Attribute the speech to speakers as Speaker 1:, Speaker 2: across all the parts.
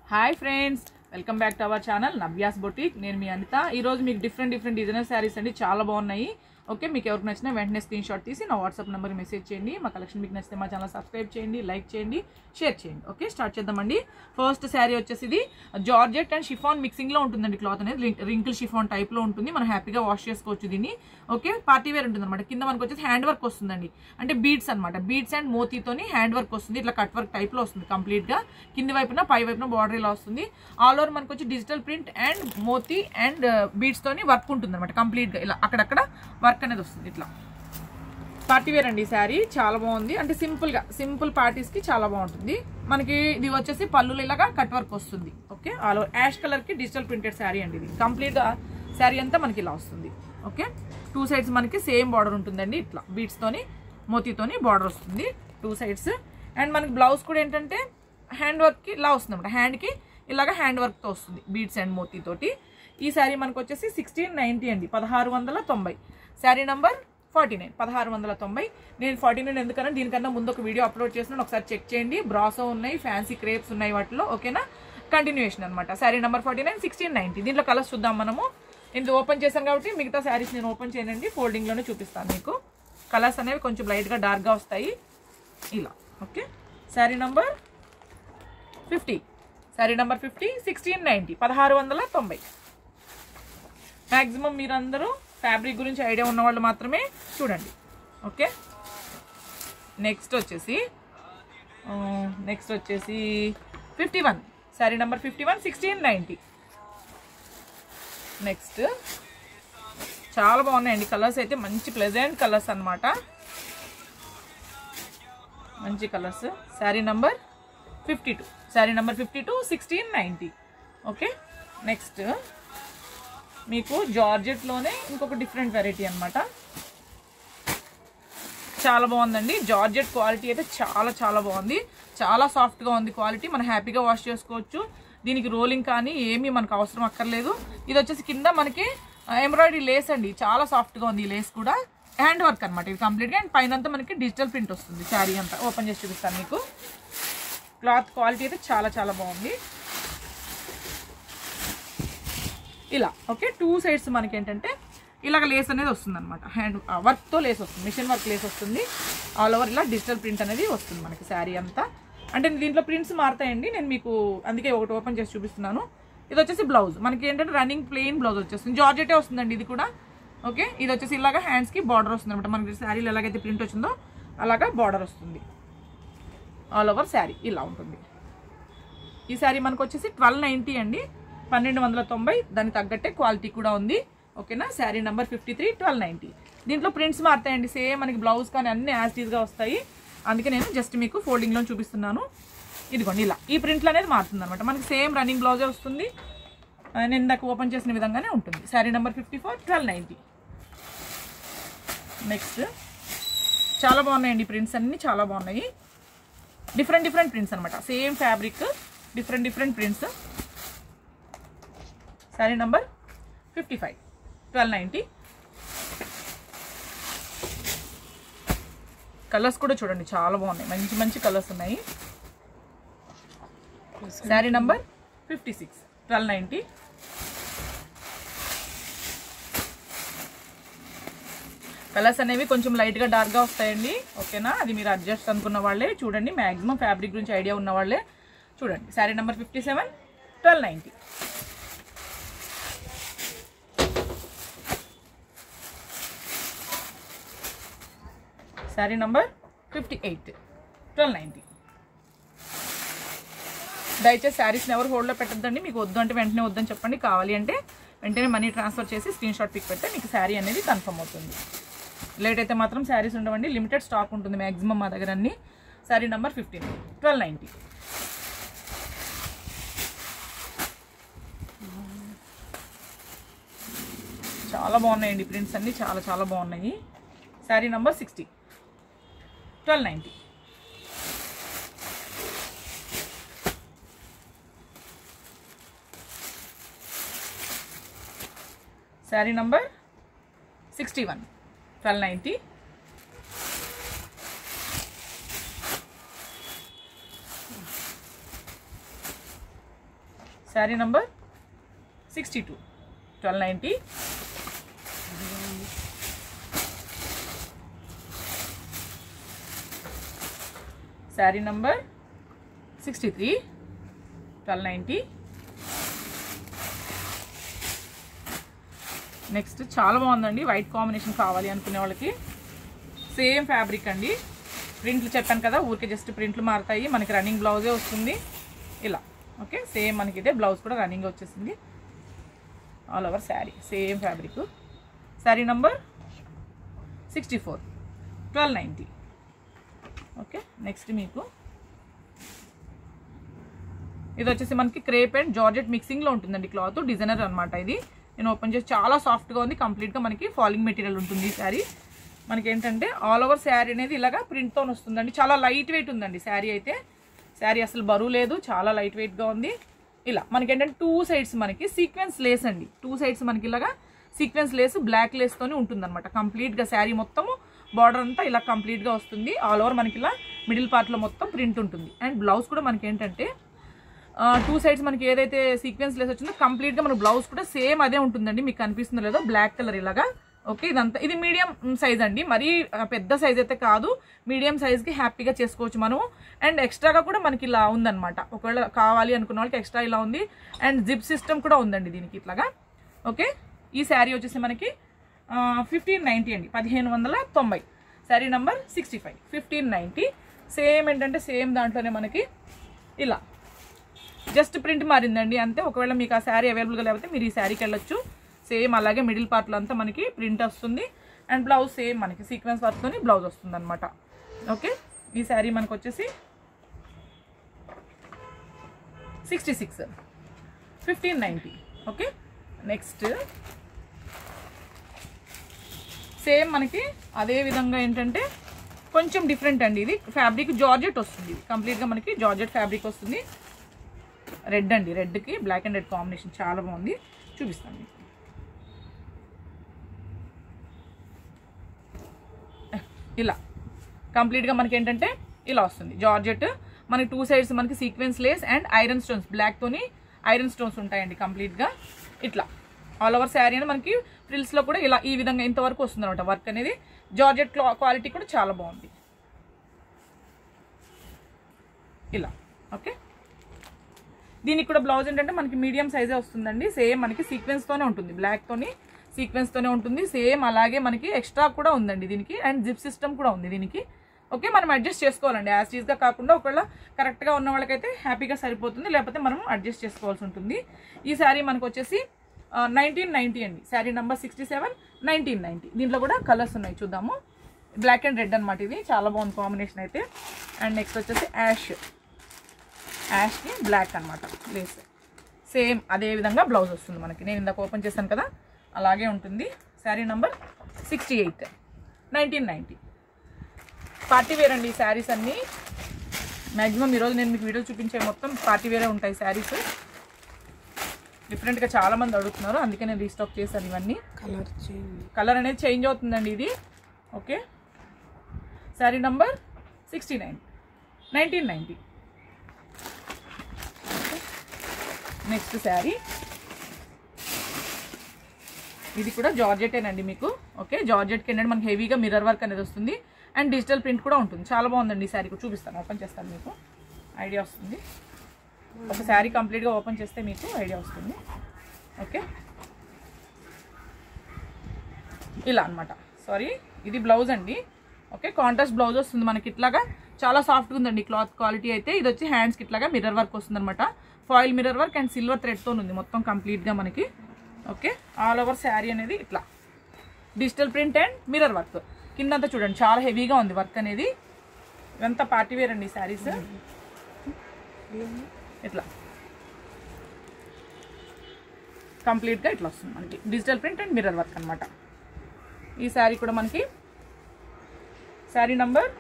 Speaker 1: Hi friends welcome back to our channel Navya's boutique నేను మీ అనిత ఈ రోజు మీకు డిఫరెంట్ డిఫరెంట్ డిజైనర్ శారీస్ అండి చాలా బాగున్నాయి ఓకే మీకు ఎవరికి నచ్చినా వెంటనే స్క్రీన్ షాట్ తీసి నా వాట్సాప్ నెంబర్ మెసేజ్ చేయండి మా కలెక్షన్ మీకు నచ్చితే మా ఛానల్ సబ్స్క్రైబ్ చేయండి లైక్ చేయండి షేర్ చేయండి ఓకే స్టార్ట్ చేద్దామండి ఫస్ట్ శారీ వచ్చేసి ఇది జార్జెట్ అండ్ షిఫాన్ మిక్సింగ్ లో ఉంటుందండి క్లాత్ అనేది రింకిల్ షిఫాన్ టైప్ లో ఉంటుంది మనం హ్యాపీగా వాష్ చేసుకోవచ్చు దీన్ని ఓకే పార్టీ వేర్ ఉంటుంది అనమాట కింద మనకు వచ్చేసి హ్యాండ్ వర్క్ వస్తుందండి అంటే బీడ్స్ అనమాట బీడ్స్ అండ్ మోతీతోని హ్యాండ్ వర్క్ వస్తుంది ఇట్లా కట్ వర్క్ టైప్ లో వస్తుంది కంప్లీట్ గా కింది వైపున పై వైపున బార్డర్ ఇలా వస్తుంది ఆల్ ఓవర్ మనకు వచ్చి డిజిటల్ ప్రింట్ అండ్ మోతీ అండ్ బీడ్స్ తోని వర్క్ ఉంటుంది అనమాట కంప్లీట్ గా ఇలా అక్కడక్కడ వర్క్ అనేది వస్తుంది ఇట్లా పార్టీ వేర్ అండి ఈ శారీ చాలా బాగుంది అంటే సింపుల్ గా సింపుల్ పార్టీస్ కి చాలా బాగుంటుంది మనకి ఇది వచ్చేసి పళ్ళులు ఇలాగా కట్ వర్క్ వస్తుంది okay all over ash colour కి డిజిటల్ ప్రింటెడ్ శారీ అండి ఇది కంప్లీట్ గా శారీ అంతా మనకి ఇలా వస్తుంది ఓకే టూ సైడ్స్ మనకి సేమ్ బార్డర్ ఉంటుందండి ఇట్లా బీట్స్ తోని మోతీతోని బార్డర్ వస్తుంది టూ సైడ్స్ అండ్ మనకి బ్లౌజ్ కూడా ఏంటంటే హ్యాండ్ వర్క్ కి ఇలా వస్తుంది అనమాట హ్యాండ్ కి ఇలాగా హ్యాండ్ వర్క్ తో వస్తుంది బీట్స్ అండ్ మోతీ తోటి ఈ శారీ మనకు వచ్చేసి సిక్స్టీన్ నైన్టీ అండి పదహారు వందల తొంభై శారీ నంబర్ ఫార్టీ నైన్ పదహారు వందల తొంభై నేను ఫార్టీ నైన్ ఎందుకన్నా దీనికన్నా ముందు ఒక వీడియో అప్లోడ్ చేస్తున్నాను ఒకసారి చెక్ చేయండి బ్రాసో ఉన్నాయి ఫ్యాన్సీ క్రేప్స్ ఉన్నాయి వాటిలో ఓకేనా కంటిన్యూషన్ అనమాట sari number forty nine sixteen ninety దీంట్లో కలర్స్ చూద్దాం మనము నేను ఓపెన్ చేశాను కాబట్టి మిగతా శారీస్ నేను ఓపెన్ చేయనండి ఫోల్డింగ్లోనే చూపిస్తాను మీకు కలర్స్ అనేవి కొంచెం లైట్గా డార్క్గా వస్తాయి ఇలా okay sari number fifty sari number fifty sixteen ninety పదహారు వందల తొంభై మ్యాక్సిమం మీరందరూ ఫ్యాబ్రిక్ గురించి ఐడియా ఉన్న వాళ్ళు మాత్రమే చూడండి ఓకే నెక్స్ట్ వచ్చేసి నెక్స్ట్ వచ్చేసి fifty one sari number fifty one sixteen ninety next చాలా బాగున్నాయండి కలర్స్ అయితే మంచి ప్లెజెంట్ కలర్స్ అన్నమాట మంచి colours sari number fifty two sari number fifty two sixteen ninety okay next మీకు జార్జెట్లోనే ఇంకొక డిఫరెంట్ వెరైటీ అనమాట చాలా బాగుందండి జార్జెట్ క్వాలిటీ అయితే చాలా చాలా బాగుంది చాలా సాఫ్ట్గా ఉంది క్వాలిటీ మనం హ్యాపీగా వాష్ చేసుకోవచ్చు దీనికి రోలింగ్ కానీ ఏమీ మనకు అవసరం అక్కర్లేదు ఇది వచ్చేసి కింద మనకి ఎంబ్రాయిడరీ లేస్ అండి చాలా సాఫ్ట్గా ఉంది ఈ లేస్ కూడా హ్యాండ్ వర్క్ అనమాట ఇది కంప్లీట్గా అండ్ పైన అంతా మనకి డిజిటల్ ప్రింట్ వస్తుంది శారీ అంతా ఓపెన్ చేసి చూపిస్తాను మీకు క్లాత్ క్వాలిటీ అయితే చాలా చాలా బాగుంది ఇలా ఓకే టూ సైడ్స్ మనకి ఏంటంటే ఇలాగ లేస్ అనేది వస్తుంది అనమాట హ్యాండ్ వర్క్తో లేస్ వస్తుంది మిషన్ వర్క్ లేస్ వస్తుంది ఆల్ ఓవర్ ఇలా డిజిటల్ ప్రింట్ అనేది వస్తుంది మనకి శారీ అంతా అంటే దీంట్లో ప్రింట్స్ మారుతాయండి నేను మీకు అందుకే ఒకటి ఓపెన్ చేసి చూపిస్తున్నాను ఇది వచ్చేసి బ్లౌజ్ మనకి ఏంటంటే రన్నింగ్ ప్లెయిన్ బ్లౌజ్ వచ్చేస్తుంది జార్జెటే వస్తుందండి ఇది కూడా ఓకే ఇది వచ్చేసి ఇలాగ హ్యాండ్స్కి బార్డర్ వస్తుంది అనమాట మనకి శారీలో ఎలాగైతే ప్రింట్ వచ్చిందో అలాగా బార్డర్ వస్తుంది ఆల్ ఓవర్ శారీ ఇలా ఉంటుంది ఈ శారీ మనకు వచ్చేసి ట్వెల్వ్ నైంటీ అండి పన్నెండు వందల తొంభై దానికి తగ్గట్టే క్వాలిటీ కూడా ఉంది ఓకేనా sari number fifty three twelve ninety దీంట్లో ప్రింట్స్ మారుతాయండి సేమ్ మనకి బ్లౌజ్ కానీ అన్ని యాజ్ టీజ్గా వస్తాయి అందుకే నేను జస్ట్ మీకు ఫోల్డింగ్లో చూపిస్తున్నాను ఇదిగోండి ఇలా ఈ ప్రింట్లు అనేది మారుతుంది అనమాట మనకి సేమ్ రన్నింగ్ బ్లౌజే వస్తుంది ఆ, నేను ఇందాక ఓపెన్ చేసిన విధంగానే ఉంటుంది sari number fifty four twelve ninety next చాలా బాగున్నాయండి ప్రింట్స్ అన్నీ చాలా బాగున్నాయి డిఫరెంట్ డిఫరెంట్ ప్రింట్స్ అనమాట same fabric different different prints sari number fifty five twelve ninety colours కూడా చూడండి చాలా బాగున్నాయి మంచి మంచి కలర్స్ ఉన్నాయి sari number fifty six twelve ninety colours అనేవి కొంచెం లైట్గా డార్క్గా వస్తాయండి ఓకేనా అది మీరు అడ్జస్ట్ అనుకున్న వాళ్ళే చూడండి మ్యాక్సిమం ఫ్యాబ్రిక్ గురించి ఐడియా ఉన్న వాళ్ళే చూడండి sari number fifty seven twelve ninety sari number fifty eight twelve ninety దయచేసి శారీస్ని ఎవరు హోల్డ్లో పెట్టద్దండి మీకు వద్దు అంటే వెంటనే వద్దని చెప్పండి కావాలి అంటే వెంటనే మనీ ట్రాన్స్ఫర్ చేసి స్క్రీన్ షాట్ పిక్ పెడితే మీకు శారీ అనేది కన్ఫర్మ్ అవుతుంది లేట్ అయితే మాత్రం శారీస్ ఉండవండి లిమిటెడ్ స్టాక్ ఉంటుంది మ్యాక్సిమం మా దగ్గర అన్ని sari number fifteen twelve ninety చాలా బాగున్నాయండి ప్రింట్స్ అన్నీ చాలా చాలా బాగున్నాయి sari number sixty twelve ninety sari number sixty one twelve ninety sari number sixty two twelve ninety sari number sixty three twelve ninety next చాలా బాగుందండి వైట్ కాంబినేషన్ కావాలి అనుకునే వాళ్ళకి సేమ్ ఫ్యాబ్రిక్ అండి ప్రింట్లు చెప్పాను కదా ఊరికే జస్ట్ ప్రింట్లు మారుతాయి మనకి రన్నింగ్ బ్లౌజే వస్తుంది ఇలా ఓకే సేమ్ మనకి ఇదే బ్లౌజ్ కూడా రన్నింగ్ వచ్చేసింది all over sari same fabric sari number sixty four twelve ninety okay next మీకు ఇది వచ్చేసి మనకి క్రేప్ అండ్ జార్జెట్ మిక్సింగ్లో ఉంటుందండి క్లాత్ డిజైనర్ అనమాట ఇది నేను ఓపెన్ చేసి చాలా సాఫ్ట్గా ఉంది కంప్లీట్గా మనకి ఫాలింగ్ మెటీరియల్ ఉంటుంది ఈ శారీ మనకి ఏంటంటే ఆల్ ఓవర్ శారీ అనేది ఇలాగా ప్రింట్తో వస్తుందండి చాలా లైట్ వెయిట్ ఉందండి శారీ అయితే శారీ అసలు బరువు లేదు చాలా లైట్ వెయిట్గా ఉంది ఇలా మనకి ఏంటంటే టూ సైడ్స్ మనకి సీక్వెన్స్ లేస్ అండి టూ సైడ్స్ మనకి ఇలాగా సీక్వెన్స్ లేస్ బ్లాక్ లేస్తోనే ఉంటుంది అనమాట కంప్లీట్గా శారీ మొత్తము బార్డర్ అంతా ఇలా కంప్లీట్గా వస్తుంది ఆల్ ఓవర్ మనకి ఇలా మిడిల్ పార్ట్లో మొత్తం ప్రింట్ ఉంటుంది అండ్ బ్లౌజ్ కూడా మనకి ఏంటంటే టూ సైడ్స్ మనకి ఏదైతే సీక్వెన్స్ లేస్ వచ్చిందో కంప్లీట్గా మన బ్లౌజ్ కూడా సేమ్ అదే ఉంటుందండి మీకు కనిపిస్తుందో లేదో బ్లాక్ కలర్ ఇలాగా ఓకే ఇదంతా ఇది మీడియం సైజ్ అండి మరీ ఆ, పెద్ద సైజ్ అయితే కాదు మీడియం సైజ్కి హ్యాపీగా చేసుకోవచ్చు మనం అండ్ ఎక్స్ట్రాగా కూడా మనకి ఇలా ఉందన్నమాట ఒకవేళ కావాలి అనుకున్న వాళ్ళకి ఎక్స్ట్రా ఇలా ఉంది అండ్ జిప్ సిస్టమ్ కూడా ఉందండి దీనికి ఇట్లాగా ఓకే ఈ శారీ వచ్చేసి మనకి ఫిఫ్టీన్ నైంటీ అండి పదిహేను వందల తొంభై sari number sixty five fifteen ninety same ఏంటంటే సేమ్ దాంట్లోనే మనకి ఇలా జస్ట్ ప్రింట్ మారిందండి అంతే ఒకవేళ మీకు ఆ శారీ అవైలబుల్గా లేకపోతే మీరు ఈ శారీకి వెళ్ళొచ్చు సేమ్ అలాగే మిడిల్ పార్ట్లో అంతా మనకి ప్రింట్ వస్తుంది అండ్ బ్లౌజ్ సేమ్ మనకి సీక్వెన్స్ వర్క్తోని బ్లౌజ్ వస్తుంది అనమాట ఓకే ఈ శారీ మనకు వచ్చేసి sixty six fifteen ninety okay next same మనకి అదే విధంగా ఏంటంటే కొంచెం డిఫరెంట్ అండి ఇది ఫ్యాబ్రిక్ జార్జెట్ వస్తుంది ఇది కంప్లీట్గా మనకి జార్జెట్ ఫ్యాబ్రిక్ వస్తుంది రెడ్ అండి రెడ్కి బ్లాక్ అండ్ రెడ్ కాంబినేషన్ చాలా బాగుంది చూపిస్తాను మీకు ఇలా కంప్లీట్గా మనకి ఏంటంటే ఇలా వస్తుంది జార్జెట్ మనకి టూ సైడ్స్ మనకి sequence lace and iron stones బ్లాక్తోని ఐరన్ స్టోన్స్ ఉంటాయండి కంప్లీట్గా ఇట్లా ఆల్ ఓవర్ శారీ అనేది మనకి ఫ్రిల్స్లో కూడా ఇలా ఈ విధంగా ఇంతవరకు వస్తుంది అనమాట వర్క్ అనేది జార్జెట్ క్లా క్వాలిటీ కూడా చాలా బాగుంది ఇలా ఓకే దీనికి కూడా బ్లౌజ్ ఏంటంటే మనకి మీడియం సైజే వస్తుందండి సేమ్ మనకి సీక్వెన్స్తోనే ఉంటుంది బ్లాక్తోని సీక్వెన్స్తోనే ఉంటుంది సేమ్ అలాగే మనకి ఎక్స్ట్రా కూడా ఉందండి దీనికి అండ్ జిప్ సిస్టమ్ కూడా ఉంది దీనికి ఓకే మనం అడ్జస్ట్ చేసుకోవాలండి యాజ్ టీజ్గా కాకుండా ఒకవేళ కరెక్ట్గా ఉన్న వాళ్ళకైతే హ్యాపీగా సరిపోతుంది లేకపోతే మనం అడ్జస్ట్ చేసుకోవాల్సి ఉంటుంది ఈ శారీ మనకు వచ్చేసి నైన్టీన్ నైంటీ అండి sari number sixty seven nineteen ninety దీంట్లో కూడా కలర్స్ ఉన్నాయి చూద్దాము బ్లాక్ అండ్ రెడ్ అనమాట ఇది చాలా బాగుంది కాంబినేషన్ అయితే అండ్ నెక్స్ట్ వచ్చేసి యాష్ యాష్కి బ్లాక్ అనమాట లేస్ సేమ్ అదే విధంగా బ్లౌజ్ వస్తుంది మనకి నేను ఇందాక ఓపెన్ చేశాను కదా అలాగే ఉంటుంది sari number sixty eight nineteen ninety party wear అండి ఈ శారీస్ అన్నీ మ్యాక్సిమం ఈరోజు నేను మీకు వీడియో చూపించే మొత్తం పార్టీ వేరే ఉంటాయి శారీస్ డిఫరెంట్గా చాలా మంది అడుగుతున్నారు అందుకే నేను రీస్టాక్ చేశాను ఇవన్నీ
Speaker 2: కలర్ చేంజ్
Speaker 1: కలర్ అనేది చేంజ్ అవుతుందండి ఇది okay sari number sixty nine nineteen ninety next sari ఇది కూడా జార్జెటేనండి మీకు ఓకే జార్జెట్కి ఏంటంటే మనకి హెవీగా మిర్రర్ వర్క్ అనేది వస్తుంది అండ్ డిజిటల్ ప్రింట్ కూడా ఉంటుంది చాలా బాగుందండి ఈ శారీ కూడా చూపిస్తాను ఓపెన్ చేస్తాను మీకు ఐడియా వస్తుంది ఒక శారీ కంప్లీట్గా ఓపెన్ చేస్తే మీకు ఐడియా వస్తుంది ఓకే ఇలా అన్నమాట సారీ ఇది బ్లౌజ్ అండి ఓకే కాంట్రాస్ట్ బ్లౌజ్ వస్తుంది మనకి ఇట్లాగా చాలా సాఫ్ట్గా ఉందండి క్లాత్ క్వాలిటీ అయితే ఇది వచ్చి హ్యాండ్స్కి ఇట్లాగా మిర్రర్ వర్క్ వస్తుంది అనమాట foil mirror work and silver థ్రెడ్తో ఉంది మొత్తం కంప్లీట్గా మనకి ఓకే ఆల్ ఓవర్ శారీ అనేది ఇట్లా digital print and mirror work కిందంతా చూడండి చాలా హెవీగా ఉంది వర్క్ అనేది ఇవంతా పార్టీ వేర్ అండి శారీస్ ఇట్లా కంప్లీట్గా ఇట్లా వస్తుంది మనకి digital print and mirror work అనమాట ఈ శారీ కూడా మనకి sari number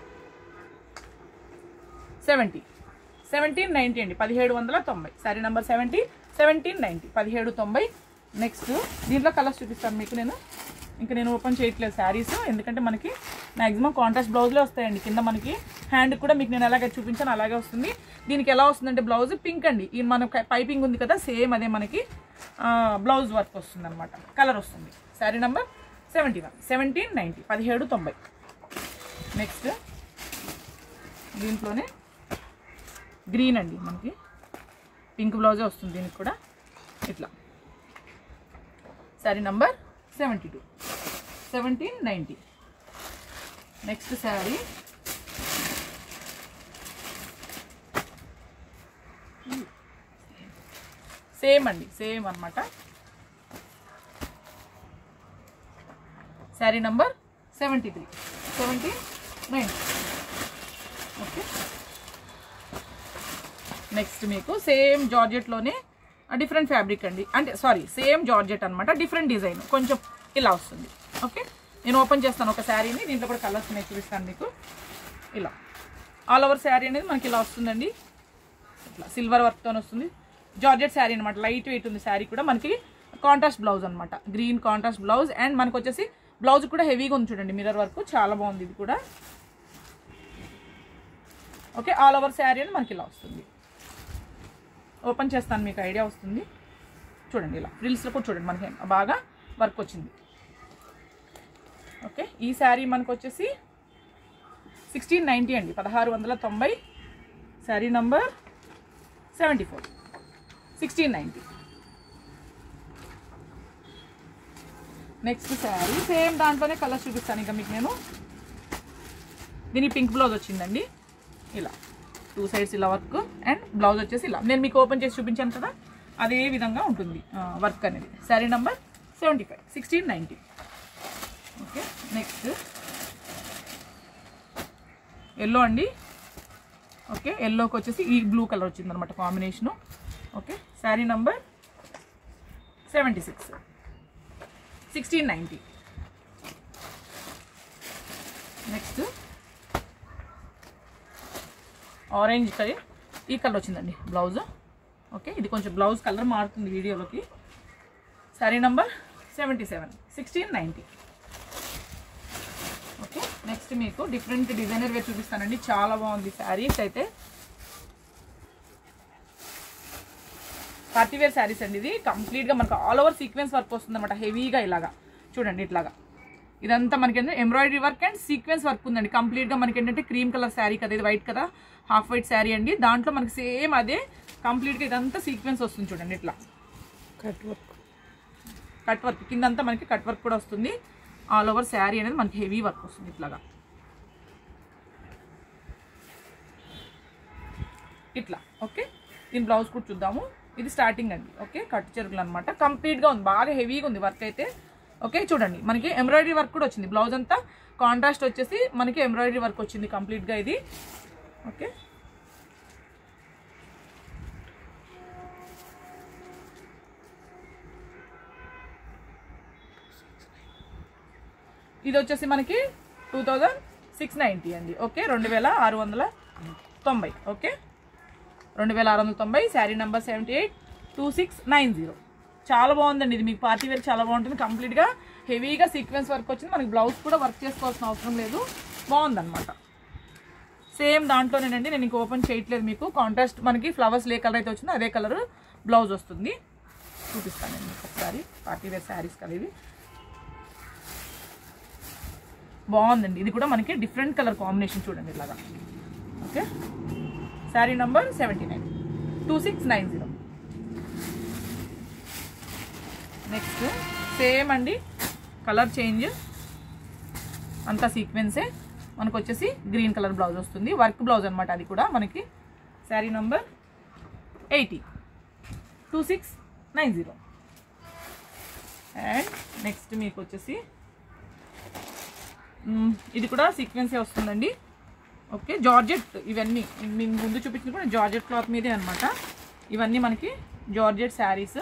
Speaker 1: seventy seventeen ninety అండి పదిహేడు వందల తొంభై sari number seventy seventeen ninety పదిహేడు తొంభై నెక్స్ట్ దీంట్లో కలర్స్ చూపిస్తాను మీకు నేను ఇంకా నేను ఓపెన్ చేయట్లేదు శారీస్ ఎందుకంటే మనకి మ్యాక్సిమం కాంట్రాస్ట్ బ్లౌజ్లే వస్తాయండి కింద మనకి హ్యాండ్ కూడా మీకు నేను ఎలాగే చూపించాను అలాగే వస్తుంది దీనికి ఎలా వస్తుందంటే బ్లౌజ్ పింక్ అండి ఈ మన పైపింగ్ ఉంది కదా సేమ్ అదే మనకి బ్లౌజ్ వర్క్ వస్తుంది అనమాట కలర్ వస్తుంది sari number seventy one seventeen ninety పదిహేడు తొంభై నెక్స్ట్ దీంట్లోనే గ్రీన్ అండి మనకి పింక్ బ్లౌజే వస్తుంది దీనికి కూడా ఇట్లా sari number seventy two seventeen ninety next sari same అండి సేమ్ అన్నమాట sari number seventy three seventy nine okay next మీకు సేమ్ జార్జెట్లోనే డిఫరెంట్ ఫ్యాబ్రిక్ అండి అంటే సారీ సేమ్ జార్జెట్ అనమాట డిఫరెంట్ డిజైన్ కొంచెం ఇలా వస్తుంది ఓకే నేను ఓపెన్ చేస్తాను ఒక శారీని దీంట్లో కూడా కలర్స్ నేను చూపిస్తాను మీకు ఇలా ఆల్ ఓవర్ శారీ అనేది మనకి ఇలా వస్తుందండి ఇట్లా సిల్వర్ వర్క్తో వస్తుంది జార్జెట్ శారీ అనమాట లైట్ వెయిట్ ఉంది శారీ కూడా మనకి కాంట్రాస్ట్ బ్లౌజ్ అనమాట గ్రీన్ కాంట్రాస్ట్ బ్లౌజ్ అండ్ మనకు వచ్చేసి బ్లౌజ్ కూడా హెవీగా ఉంది చూడండి మిర్రర్ వర్క్ చాలా బాగుంది ఇది కూడా ఓకే ఆల్ ఓవర్ శారీ అని మనకి ఇలా వస్తుంది ఓపెన్ చేస్తాను మీకు ఐడియా వస్తుంది చూడండి ఇలా ఫ్రిల్స్లో కూడా చూడండి మనకి బాగా వర్క్ వచ్చింది ఓకే ఈ శారీ మనకు వచ్చేసి సిక్స్టీన్ నైంటీ అండి పదహారు వందల తొంభై sari number seventy four sixteen ninety next sari same దాంట్లోనే కలర్స్ చూపిస్తాను ఇంకా మీకు నేను దీని పింక్ బ్లౌజ్ వచ్చిందండి ఇలా టూ సైడ్స్ ఇలా వర్క్ అండ్ బ్లౌజ్ వచ్చేసి ఇలా నేను మీకు ఓపెన్ చేసి చూపించాను కదా అదే విధంగా ఉంటుంది వర్క్ అనేది sari number seventy five sixteen ninety okay next yellow అండి ఓకే ఎల్లోకి వచ్చేసి ఈ బ్లూ కలర్ వచ్చింది అనమాట combination okay sari number seventy six sixteen ninety next orange colour ఈ కలర్ వచ్చిందండి బ్లౌజ్ ఓకే ఇది కొంచెం బ్లౌజ్ కలర్ మారుతుంది వీడియోలోకి sari number seventy seven sixteen ninety okay next మీకు డిఫరెంట్ డిజైనర్ వేర్ చూపిస్తానండి చాలా బాగుంది శారీస్ అయితే పార్టీ వేర్ శారీస్ అండి ఇది కంప్లీట్గా మనకు ఆల్ ఓవర్ సీక్వెన్స్ వర్క్ వస్తుంది అనమాట హెవీగా ఇలాగా చూడండి ఇట్లాగా ఇదంతా మనకి ఏంటంటే embroidery work and sequence work ఉందండి కంప్లీట్గా మనకి ఏంటంటే క్రీమ్ కలర్ శారీ కదా ఇది వైట్ కదా హాఫ్ వైట్ శారీ అండి దాంట్లో మనకి సేమ్ అదే కంప్లీట్గా ఇదంతా సీక్వెన్స్ వస్తుంది చూడండి ఇట్లా
Speaker 2: కట్ వర్క్
Speaker 1: కట్ వర్క్ కిందంతా మనకి కట్ వర్క్ కూడా వస్తుంది ఆల్ ఓవర్ శారీ అనేది మనకి హెవీ వర్క్ వస్తుంది ఇట్లాగా ఇట్లా ఓకే దీని బ్లౌజ్ కూడా చూద్దాము ఇది స్టార్టింగ్ అండి ఓకే కట్ చెరుకులు అనమాట కంప్లీట్గా ఉంది బాగా హెవీగా ఉంది వర్క్ అయితే ఓకే చూడండి మనకి ఎంబ్రాయిడరీ వర్క్ కూడా వచ్చింది బ్లౌజ్ అంతా కాంట్రాస్ట్ వచ్చేసి మనకి ఎంబ్రాయిడరీ వర్క్ వచ్చింది కంప్లీట్గా ఇది ఓకే ఇది వచ్చేసి మనకి టూ థౌజండ్ సిక్స్ నైంటీ అండి ఓకే రెండు వేల ఆరు వందల తొంభై ఓకే రెండు వేల ఆరు వందల తొంభై sari number seventy eight two six nine zero చాలా బాగుందండి ఇది మీకు పార్టీ వేర్ చాలా బాగుంటుంది కంప్లీట్గా హెవీగా సీక్వెన్స్ వర్క్ వచ్చింది మనకి బ్లౌజ్ కూడా వర్క్ చేసుకోవాల్సిన అవసరం లేదు బాగుందన్నమాట సేమ్ దాంట్లోనేనండి నేను ఇంక ఓపెన్ చేయట్లేదు మీకు కాంట్రాస్ట్ మనకి ఫ్లవర్స్ ఏ కలర్ అయితే వచ్చిందో అదే కలర్ బ్లౌజ్ వస్తుంది చూపిస్తాను నేను మీకు ఒకసారి పార్టీ వేర్ శారీస్ కదా ఇవి బాగుందండి ఇది కూడా మనకి డిఫరెంట్ కలర్ కాంబినేషన్ చూడండి ఇలాగా okay sari number seventy nine two six nine zero next same అండి కలర్ చేంజ్ అంతా సీక్వెన్సే మనకు వచ్చేసి గ్రీన్ కలర్ బ్లౌజ్ వస్తుంది వర్క్ బ్లౌజ్ అనమాట అది కూడా మనకి sari number eighty two six nine zero and next మీకు వచ్చేసి మ్మ్, ఇది కూడా సీక్వెన్సే వస్తుందండి ఓకే జార్జెట్ ఇవన్నీ మేము ముందు చూపించింది కూడా జార్జెట్ క్లాత్ మీదే అనమాట ఇవన్నీ మనకి జార్జెట్ శారీస్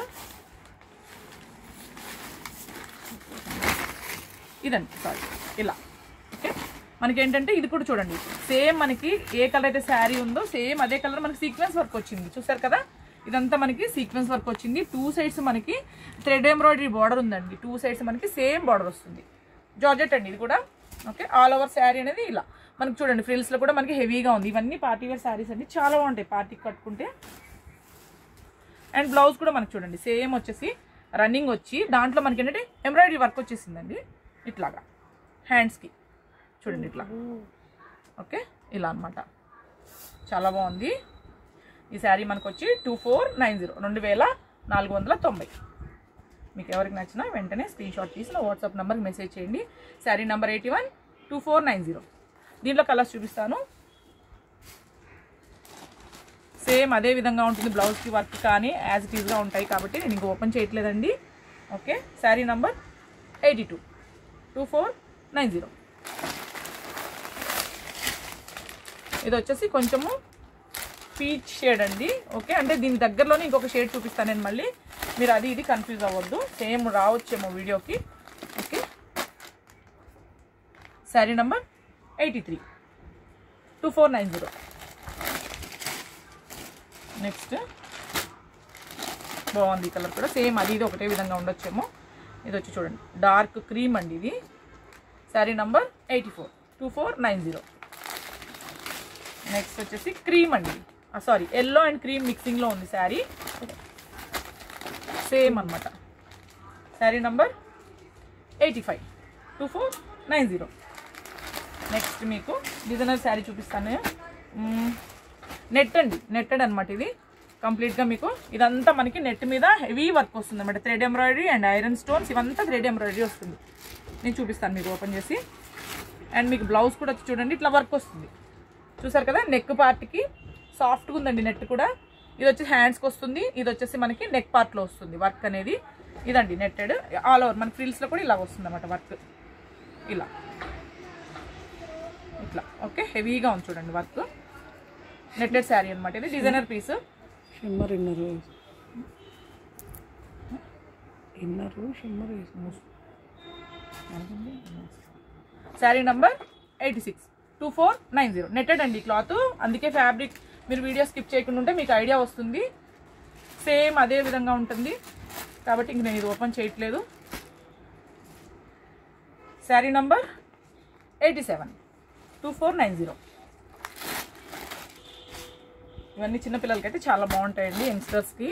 Speaker 1: ఇదండి సారీ ఇలా ఓకే మనకి ఏంటంటే ఇది కూడా చూడండి సేమ్ మనకి ఏ కలర్ అయితే శారీ ఉందో సేమ్ అదే కలర్ మనకి సీక్వెన్స్ వర్క్ వచ్చింది చూసారు కదా ఇదంతా మనకి సీక్వెన్స్ వర్క్ వచ్చింది టూ సైడ్స్ మనకి థ్రెడ్ ఎంబ్రాయిడరీ బార్డర్ ఉందండి టూ సైడ్స్ మనకి సేమ్ బార్డర్ వస్తుంది జార్జెట్ అండి ఇది కూడా ఓకే ఆల్ ఓవర్ శారీ అనేది ఇలా మనకి చూడండి ఫ్రిల్స్లో కూడా మనకి హెవీగా ఉంది ఇవన్నీ పార్టీ వేర్ శారీస్ అండి చాలా బాగుంటాయి పార్టీకి కట్టుకుంటే అండ్ బ్లౌజ్ కూడా మనకి చూడండి సేమ్ వచ్చేసి రన్నింగ్ వచ్చి దాంట్లో మనకి ఏంటంటే ఎంబ్రాయిడరీ వర్క్ వచ్చేసిందండి ఇట్లాగా హ్యాండ్స్కి చూడండి ఇట్లా ఓకే ఇలా అన్నమాట చాలా బాగుంది ఈ శారీ మనకు వచ్చి టూ ఫోర్ నైన్ జీరో రెండు వేల నాలుగు వందల తొంభై మీకు ఎవరికి నచ్చినా వెంటనే స్క్రీన్ షాట్ తీసి నా వాట్సాప్ నెంబర్కి మెసేజ్ చేయండి sari number eighty one two four nine zero దీంట్లో కలర్స్ చూపిస్తాను సేమ్ అదే విధంగా ఉంటుంది బ్లౌజ్కి వర్క్ కానీ యాజ్ ఇట్ ఈజ్గా ఉంటాయి కాబట్టి నేను ఇంకా ఓపెన్ చేయట్లేదండి okay sari number eighty two two four nine zero ఇది వచ్చేసి కొంచెము పీచ్ షేడ్ అండి ఓకే అంటే దీని దగ్గరలోనే ఇంకొక షేడ్ చూపిస్తాను నేను మళ్ళీ మీరు అది ఇది కన్ఫ్యూజ్ అవ్వద్దు సేమ్ రావచ్చేమో వీడియోకి okay sari number eighty three two four nine zero next బాగుంది ఈ కలర్ కూడా సేమ్ అది ఇది ఒకటే విధంగా ఉండొచ్చేమో ఇది వచ్చి చూడండి డార్క్ క్రీమ్ అండి ఇది sari number eighty four two four nine zero next వచ్చేసి క్రీమ్ అండి సారీ ఎల్లో అండ్ క్రీమ్ మిక్సింగ్లో ఉంది శారీ సేమ్ అనమాట sari number eighty five two four nine zero next మీకు డిజైనర్ శారీ చూపిస్తాను మ్మ్. నెట్ అండి నెట్టెడ్ అనమాట ఇది కంప్లీట్గా మీకు ఇదంతా మనకి నెట్ మీద హెవీ వర్క్ వస్తుంది అనమాట thread embroidery and iron stones ఇవంతా థ్రెడ్ ఎంబ్రాయిడరీ వస్తుంది నేను చూపిస్తాను మీకు ఓపెన్ చేసి అండ్ మీకు బ్లౌజ్ కూడా వచ్చి చూడండి ఇట్లా వర్క్ వస్తుంది చూసారు కదా నెక్ పార్ట్కి సాఫ్ట్గా ఉందండి నెట్ కూడా ఇది వచ్చి హ్యాండ్స్కి వస్తుంది ఇది వచ్చేసి మనకి నెక్ పార్ట్లో వస్తుంది వర్క్ అనేది ఇదండి నెట్టెడ్ ఆల్ ఓవర్ మన ఫ్రిల్స్లో కూడా ఇలా వస్తుంది అనమాట వర్క్ ఇలా ఇట్లా ఓకే హెవీగా ఉంది చూడండి వర్క్ నెట్టెడ్ శారీ అనమాట ఇది designer piece
Speaker 2: shimmer inner inner shimmer
Speaker 1: sari number eighty six two four nine zero netted అండి క్లాత్ అందుకే ఫ్యాబ్రిక్ మీరు వీడియో స్కిప్ చేయకుండా ఉంటే మీకు ఐడియా వస్తుంది సేమ్ అదే విధంగా ఉంటుంది కాబట్టి ఇంక నేను ఇది ఓపెన్ చేయట్లేదు sari number eighty seven two four nine zero ఇవన్నీ చిన్నపిల్లలకైతే చాలా బాగుంటాయండి యంగ్స్టర్స్కి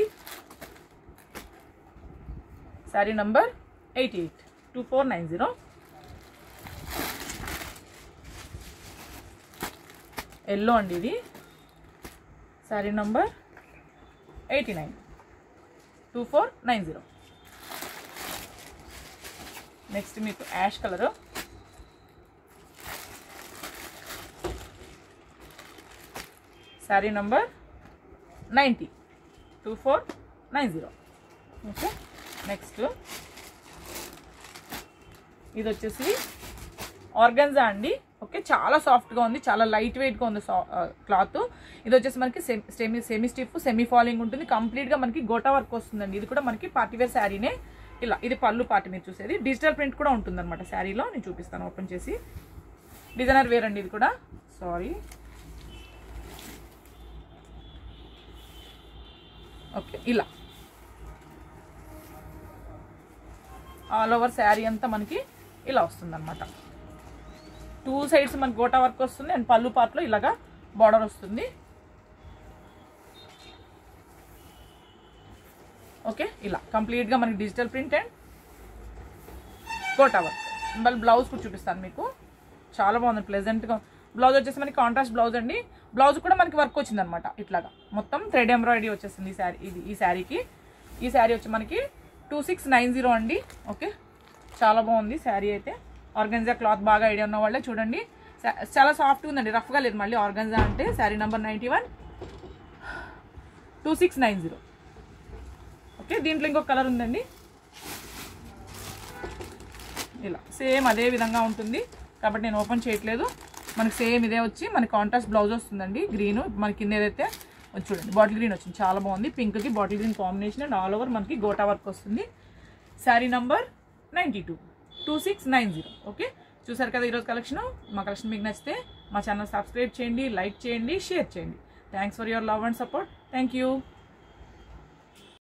Speaker 1: sari number eighty eight two four nine zero yellow అండి ఇది sari number eighty nine two four nine zero next మీకు ash colour sari number ninety two four nine zero okay next ఇది వచ్చేసి ఆర్గన్జా అండి ఓకే చాలా సాఫ్ట్గా ఉంది చాలా లైట్ వెయిట్గా ఉంది క్లాత్ ఇది వచ్చేసి మనకి semi semi stiff semi falling ఉంటుంది కంప్లీట్గా మనకి గోటా వర్క్ వస్తుందండి ఇది కూడా మనకి పార్టీవేర్ శారీనే ఇలా ఇది పళ్ళు పార్టీ మీరు చూసేది డిజిటల్ ప్రింట్ కూడా ఉంటుంది అనమాట శారీలో నేను చూపిస్తాను ఓపెన్ చేసి డిజైనర్ వేర్ అండి ఇది కూడా సారీ ఓకే ఇలా ఆల్ ఓవర్ శారీ అంతా మనకి ఇలా వస్తుంది టూ సైడ్స్ మనకి గోటా వర్క్ వస్తుంది అండ్ పళ్ళు పార్ట్లో ఇలాగా బార్డర్ వస్తుంది ఓకే ఇలా కంప్లీట్గా మనకి digital print and gota work మళ్ళీ బ్లౌజ్ కూడా చూపిస్తాను మీకు చాలా బాగుంది ప్లెజెంట్గా బ్లౌజ్ వచ్చేసి మనకి కాంట్రాస్ట్ బ్లౌజ్ అండి బ్లౌజ్ కూడా మనకి వర్క్ వచ్చింది అనమాట ఇట్లాగా మొత్తం థ్రెడ్ ఎంబ్రాయిడరీ వచ్చేసింది ఈ శారీ ఇది ఈ శారీకి ఈ శారీ వచ్చి మనకి టూ సిక్స్ నైన్ జీరో అండి ఓకే చాలా బాగుంది శారీ అయితే ఆర్గన్జా క్లాత్ బాగా ఐడియా ఉన్న వాళ్ళే చూడండి చా- చాలా సాఫ్ట్గా ఉందండి రఫ్గా లేదు మళ్ళీ ఆర్గన్జా అంటే sari number ninety one two six nine zero okay దీంట్లో ఇంకొక కలర్ ఉందండి ఇలా సేమ్ అదే విధంగా ఉంటుంది కాబట్టి నేను ఓపెన్ చేయట్లేదు మనకి సేమ్ ఇదే వచ్చి మనకి కాంట్రాస్ట్ బ్లౌజ్ వస్తుందండి గ్రీన్ మన కింద ఏదైతే వచ్చి చూడండి బాటిల్ గ్రీన్ వచ్చింది చాలా బాగుంది పింక్కి bottle green combination and all over మనకి గోటా వర్క్ వస్తుంది sari number ninety two two six nine zero okay చూసారు కదా ఈరోజు కలెక్షన్ మా కలెక్షన్ మీకు నచ్చితే మా ఛానల్ సబ్స్క్రైబ్ చేయండి లైక్ చేయండి షేర్ చేయండి thanks for your love and support thank you